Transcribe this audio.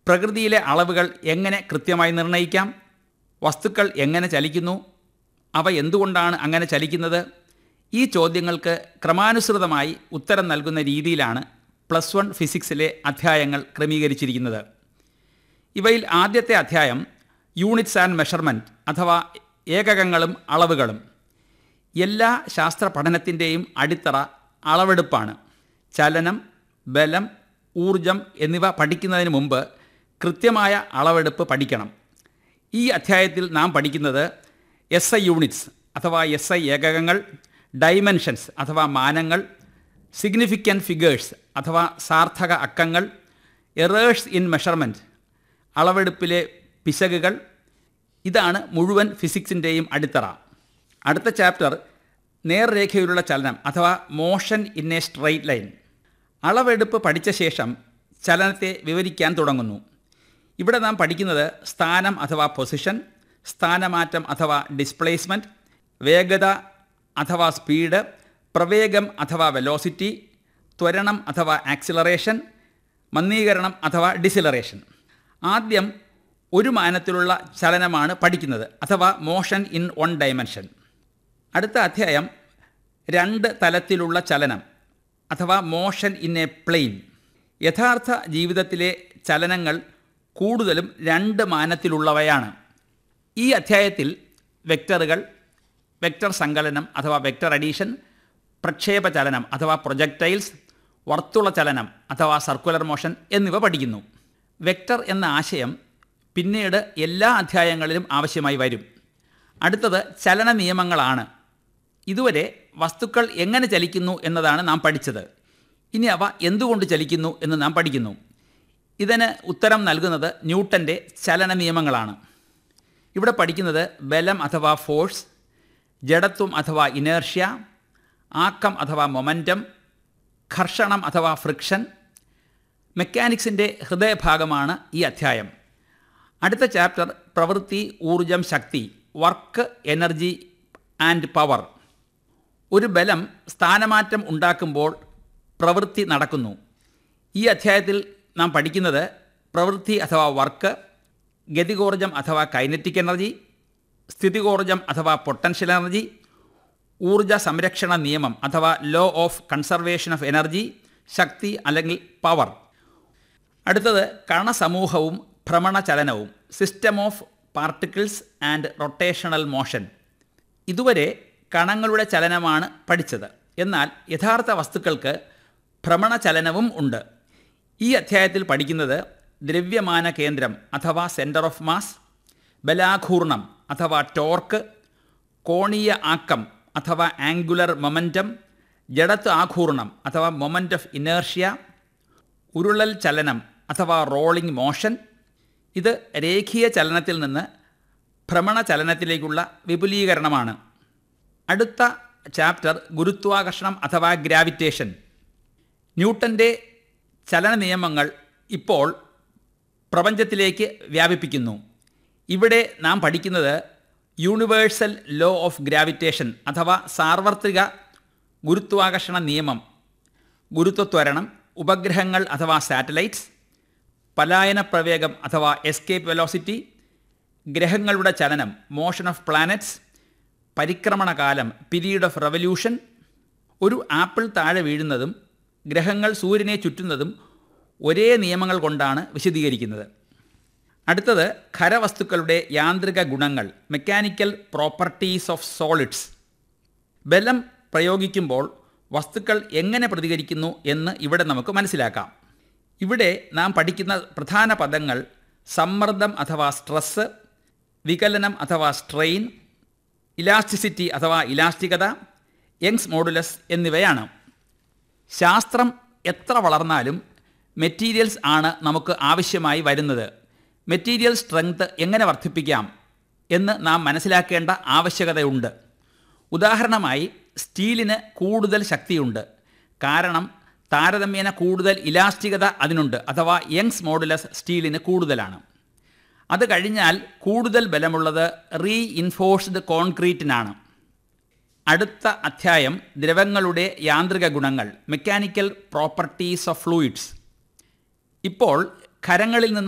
പ്രകൃതിയിലെ അളവുകൾ എങ്ങനെ കൃത്യമായി നിർണ്ണയിക്കാം വസ്തുക്കൾ എങ്ങനെ ചലിക്കുന്നു അവ എന്തുകൊണ്ടാണ് അങ്ങനെ ചലിക്കുന്നത് ഈ ചോദ്യങ്ങൾക്ക് ക്രമാനുസൃതമായി ഉത്തരം നൽകുന്ന രീതിയിലാണ് പ്ലസ് വൺ ഫിസിക്സിലെ അധ്യായങ്ങൾ ക്രമീകരിച്ചിരിക്കുന്നത് ഇവയിൽ ആദ്യത്തെ അധ്യായം യൂണിറ്റ്സ് ആൻഡ് മെഷർമെൻറ്റ് അഥവാ ഏകകങ്ങളും അളവുകളും എല്ലാ ശാസ്ത്ര പഠനത്തിൻ്റെയും അടിത്തറ അളവെടുപ്പാണ് ചലനം ബലം ഊർജം എന്നിവ പഠിക്കുന്നതിന് മുമ്പ് കൃത്യമായ അളവെടുപ്പ് പഠിക്കണം ഈ അധ്യായത്തിൽ നാം പഠിക്കുന്നത് എസ് ഐ യൂണിറ്റ്സ് അഥവാ എസ് ഐ ഏകകങ്ങൾ ഡൈമെൻഷൻസ് അഥവാ മാനങ്ങൾ സിഗ്നിഫിക്കൻറ്റ് ഫിഗേഴ്സ് അഥവാ സാർത്ഥക അക്കങ്ങൾ എറേഴ്സ് ഇൻ മെഷർമെൻറ്റ് അളവെടുപ്പിലെ പിശകുകൾ ഇതാണ് മുഴുവൻ ഫിസിക്സിൻ്റെയും അടിത്തറ അടുത്ത ചാപ്റ്റർ നേർരേഖയിലുള്ള ചലനം അഥവാ motion in a straight line അളവെടുപ്പ് പഠിച്ച ശേഷം ചലനത്തെ വിവരിക്കാൻ തുടങ്ങുന്നു ഇവിടെ നാം പഠിക്കുന്നത് സ്ഥാനം അഥവാ പൊസിഷൻ സ്ഥാനമാറ്റം അഥവാ ഡിസ്പ്ലേസ്മെൻറ്റ് വേഗത അഥവാ സ്പീഡ് പ്രവേഗം അഥവാ വെലോസിറ്റി ത്വരണം അഥവാ ആക്സിലറേഷൻ മന്ദീകരണം അഥവാ ഡിസിലറേഷൻ ആദ്യം ഒരു മാനത്തിലുള്ള ചലനമാണ് പഠിക്കുന്നത് അഥവാ മോഷൻ ഇൻ വൺ ഡയമെൻഷൻ അടുത്ത അധ്യായം രണ്ട് തലത്തിലുള്ള ചലനം അഥവാ മോഷൻ ഇൻ എ പ്ലെയിൻ യഥാർത്ഥ ജീവിതത്തിലെ ചലനങ്ങൾ കൂടുതലും രണ്ട് മാനത്തിലുള്ളവയാണ് ഈ അധ്യായത്തിൽ വെക്ടറുകൾ വെക്ടർ സങ്കലനം അഥവാ വെക്ടർ അഡീഷൻ പ്രക്ഷേപ ചലനം അഥവാ പ്രൊജക്ടൈൽസ് വർത്തുള ചലനം അഥവാ സർക്കുലർ മോഷൻ എന്നിവ പഠിക്കുന്നു വെക്ടർ എന്ന ആശയം പിന്നീട് എല്ലാ അധ്യായങ്ങളിലും ആവശ്യമായി വരും അടുത്തത് ചലന നിയമങ്ങളാണ് ഇതുവരെ വസ്തുക്കൾ എങ്ങനെ ചലിക്കുന്നു എന്നതാണ് നാം പഠിച്ചത് ഇനി അവ എന്തുകൊണ്ട് ചലിക്കുന്നു എന്ന് നാം പഠിക്കുന്നു ഇതിന് ഉത്തരം നൽകുന്നത് ന്യൂട്ടൻ്റെ ചലന നിയമങ്ങളാണ് ഇവിടെ പഠിക്കുന്നത് ബലം അഥവാ ഫോഴ്സ് ജഡത്വം അഥവാ ഇനേർഷ്യ ആക്കം അഥവാ മൊമൻറ്റം ഘർഷണം അഥവാ ഫ്രിക്ഷൻ മെക്കാനിക്സിൻ്റെ ഹൃദയഭാഗമാണ് ഈ അധ്യായം അടുത്ത ചാപ്റ്റർ പ്രവൃത്തി ഊർജം ശക്തി വർക്ക് എനർജി ആൻഡ് പവർ ഒരു ബലം സ്ഥാനമാറ്റം ഉണ്ടാക്കുമ്പോൾ പ്രവൃത്തി നടക്കുന്നു ഈ അധ്യായത്തിൽ നാം പഠിക്കുന്നത് പ്രവൃത്തി അഥവാ വർക്ക് ഗതികോർജം അഥവാ കൈനറ്റിക് എനർജി സ്ഥിതികോർജം അഥവാ പൊട്ടൻഷ്യൽ എനർജി ഊർജ സംരക്ഷണ നിയമം അഥവാ law of conservation of energy ശക്തി അല്ലെങ്കിൽ പവർ അടുത്തത് കണസമൂഹവും ഭ്രമണചലനവും system of particles and rotational motion ഇതുവരെ കണങ്ങളുടെ ചലനമാണ് പഠിച്ചത് എന്നാൽ യഥാർത്ഥ വസ്തുക്കൾക്ക് ഭ്രമണചലനവും ഉണ്ട് ഈ അധ്യായത്തിൽ പഠിക്കുന്നത് ദ്രവ്യമാന കേന്ദ്രം അഥവാ സെൻറ്റർ ഓഫ് മാസ് ബലാഘൂർണം അഥവാ ടോർക്ക് കോണീയ ആക്കം അഥവാ ആംഗുലർ മൊമൻറ്റം ജഡത്വ ആഘൂർണം അഥവാ മൊമൻറ്റ് ഓഫ് ഇനേർഷ്യ ഉരുളൽ ചലനം അഥവാ റോളിംഗ് മോഷൻ ഇത് രേഖീയ ചലനത്തിൽ നിന്ന് ഭ്രമണ ചലനത്തിലേക്കുള്ള വിപുലീകരണമാണ് അടുത്ത ചാപ്റ്റർ ഗുരുത്വാകർഷണം അഥവാ ഗ്രാവിറ്റേഷൻ ന്യൂട്ടൻ്റെ ചലന നിയമങ്ങൾ ഇപ്പോൾ പ്രപഞ്ചത്തിലേക്ക് വ്യാപിപ്പിക്കുന്നു ഇവിടെ നാം പഠിക്കുന്നത് യൂണിവേഴ്സൽ ലോ ഓഫ് ഗ്രാവിറ്റേഷൻ അഥവാ സാർവത്രിക ഗുരുത്വാകർഷണ നിയമം ഗുരുത്വത്വരണം ഉപഗ്രഹങ്ങൾ അഥവാ സാറ്റലൈറ്റ്സ് പലായന പ്രവേഗം അഥവാ എസ്കേപ്പ് വെലോസിറ്റി ഗ്രഹങ്ങളുടെ ചലനം മോഷൻ ഓഫ് പ്ലാനറ്റ്സ് പരിക്രമണകാലം പീരീഡ് ഓഫ് റവല്യൂഷൻ ഒരു ആപ്പിൾ താഴെ വീഴുന്നതും ഗ്രഹങ്ങൾ സൂര്യനെ ചുറ്റുന്നതും ഒരേ നിയമങ്ങൾ കൊണ്ടാണ് വിശദീകരിക്കുന്നത് അടുത്തത് ഖരവസ്തുക്കളുടെ യാന്ത്രിക ഗുണങ്ങൾ മെക്കാനിക്കൽ പ്രോപ്പർട്ടീസ് ഓഫ് സോളിഡ്സ് ബലം പ്രയോഗിക്കുമ്പോൾ വസ്തുക്കൾ എങ്ങനെ പ്രതികരിക്കുന്നു എന്ന് ഇവിടെ നമുക്ക് മനസ്സിലാക്കാം ഇവിടെ നാം പഠിക്കുന്ന പ്രധാന പദങ്ങൾ സമ്മർദ്ദം അഥവാ സ്ട്രെസ്സ് വികലനം അഥവാ സ്ട്രെയിൻ ഇലാസ്റ്റിസിറ്റി അഥവാ ഇലാസ്റ്റികത യങ്സ് മോഡുലസ് എന്നിവയാണ് ശാസ്ത്രം എത്ര വളർന്നാലും മെറ്റീരിയൽസ് ആണ് നമുക്ക് ആവശ്യമായി വരുന്നത് മെറ്റീരിയൽ സ്ട്രെങ്ത് എങ്ങനെ വർദ്ധിപ്പിക്കാം എന്ന് നാം മനസ്സിലാക്കേണ്ട ആവശ്യകതയുണ്ട് ഉദാഹരണമായി സ്റ്റീലിന് കൂടുതൽ ശക്തിയുണ്ട് കാരണം താരതമ്യേന കൂടുതൽ ഇലാസ്റ്റികത അതിനുണ്ട് അഥവാ യങ്സ് മോഡുലസ് സ്റ്റീലിന് കൂടുതലാണ് അത് കഴിഞ്ഞാൽ കൂടുതൽ ബലമുള്ളത് റീ ഇൻഫോഴ്സ്ഡ് കോൺക്രീറ്റിനാണ് അടുത്ത അധ്യായം ദ്രവങ്ങളുടെ യാന്ത്രിക ഗുണങ്ങൾ മെക്കാനിക്കൽ പ്രോപ്പർട്ടീസ് ഓഫ് ഫ്ലൂയിഡ്സ് ഇപ്പോൾ ഖരങ്ങളിൽ നിന്ന്